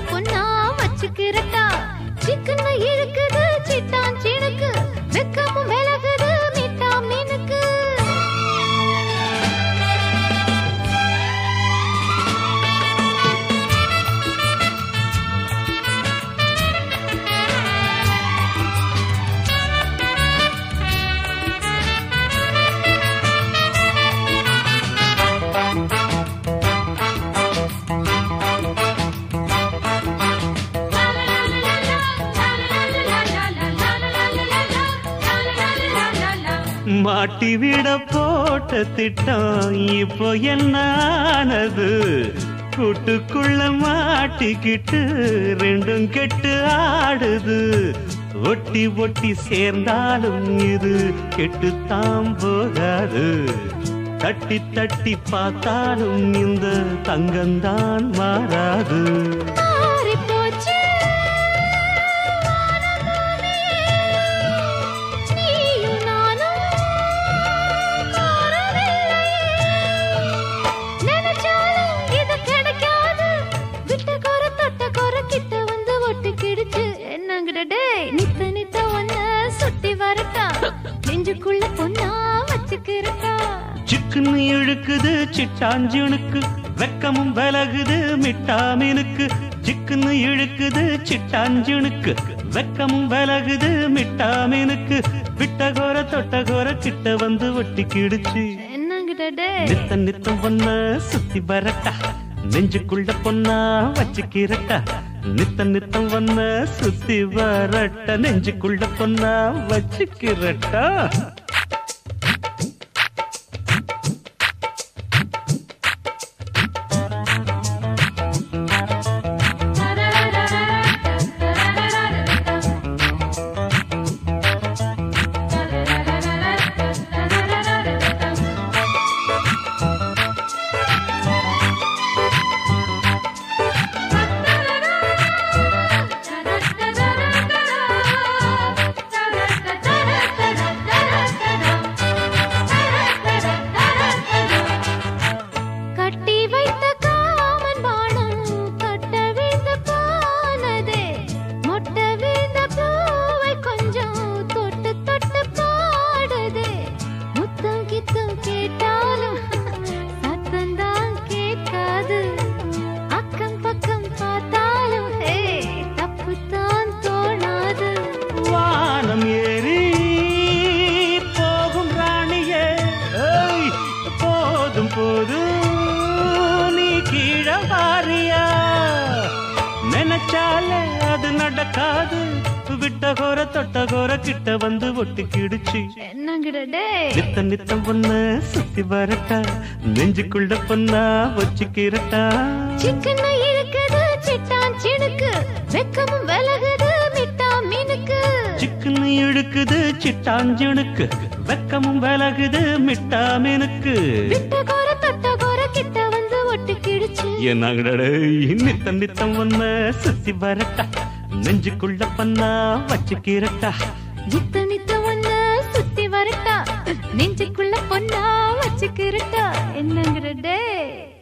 பொண்ணா வச்சுக்கிறட்டா சிக்கன இழுக்குது சிட்டான் சீனுக்கு வெக்கமும் விலகுது மிட்டா மீனுக்கு மாட்டி விட போட்ட திட்டம் இப்போ என்ன ஆனது கூட்டுக்குள்ள மாட்டிக்கிட்டு ரெண்டும் கெட்டு ஆடுது ஒட்டி ஒட்டி சேர்ந்தாலும் இது கெட்டுத்தான் போகாது தட்டி தட்டி பார்த்தாலும் இந்த தங்கம்தான் மாறாது மாறிப் போச்சு நீயும் நானும் மாறவில்லையே. நினைச்சாலும் இது கிடைக்காது. விட்ட குறை, தொட்ட குறை, கிட்ட வந்து ஒட்டிக்கிடுச்சு. என்னங்கடா டேய், நித்த நித்த ஒன்ன சுத்தி வரட்டா நெஞ்சுக்குள்ள பொண்ணா வச்சுக்கிறட்டா சிக்குன்னு இழுக்குது சிட்டாஞ்சுனுக்கு வெக்கமும் விலகுது மிட்டாமீனுக்கு சிக்குன்னு இழுக்குது சிட்டாஞ்சுனுக்கு வெக்கமும் விலகுது மிட்டாமீனுக்கு விட்டகோர தொட்டகோர கிட்ட வந்து ஒட்டிக்கிடுச்சு என்னங்கடா டேய் நித்த நித்தம் பொண்ண சுத்தி வரட்டா நெஞ்சுக்குள்ள பொண்ணா வச்சுக்கிறட்டா நித்த நித்தம் பொண்ண சுத்தி வரட்ட நெஞ்சுக்குள்ள பொண்ணா வச்சுக்கிறட்டா கட்டி வைத்த காமன் பானம் கட்ட வீழ்ந்த பானதே மொட்ட வீழ்ந்த பூவை கொஞ்சம் தொட்டு தொட்டு பாடுதே முத்தம் கித்தம் கேட்டாலும் சத்தந்தான் கேட்காது அக்கம் பக்கம் பார்த்தாலும் ஹே தப்புத்தான் தோணாது வானம் ஏறி போகும் ராணியே ஏய், போதும் போதும் நீ கீழ வாரியா நினைச்சாலே அது நடக்காது விட்ட கோர தொட்ட கோர கிட்ட வந்து ஒட்டிக்கிடுச்சு என்னங்கடா டேய் நித்த நித்தம் பொண்ண சுத்தி வரட்டா நெஞ்சுக்குள்ள பொண்ணா வச்சுக்கிறட்டா சிக்கன இழுக்குது சிட்டான் சிடுக்கு வெக்கமும் விலகுது மிட்டா மீனுக்கு சிக்குன்னு இழுக்குது சிட்டாஞ்சுனுக்கு வெக்கமும் விலகுது மிட்டாமீனுக்கு விட்ட கோர தொட்ட கோர கிட்ட வந்து ஒட்டிக்கிடுச்சு என்னங்கடே நித்த நித்தம் ஒன்ன சுத்தி வரட்டா நெஞ்சுக்குள்ள பண்ணா வச்சுக்கிறட்டா நித்த நித்த ஒன்ன சுத்தி வரட்டா நெஞ்சுக்குள்ள பொண்ணா வச்சுக்கிறட்டா என்னங்கிற டே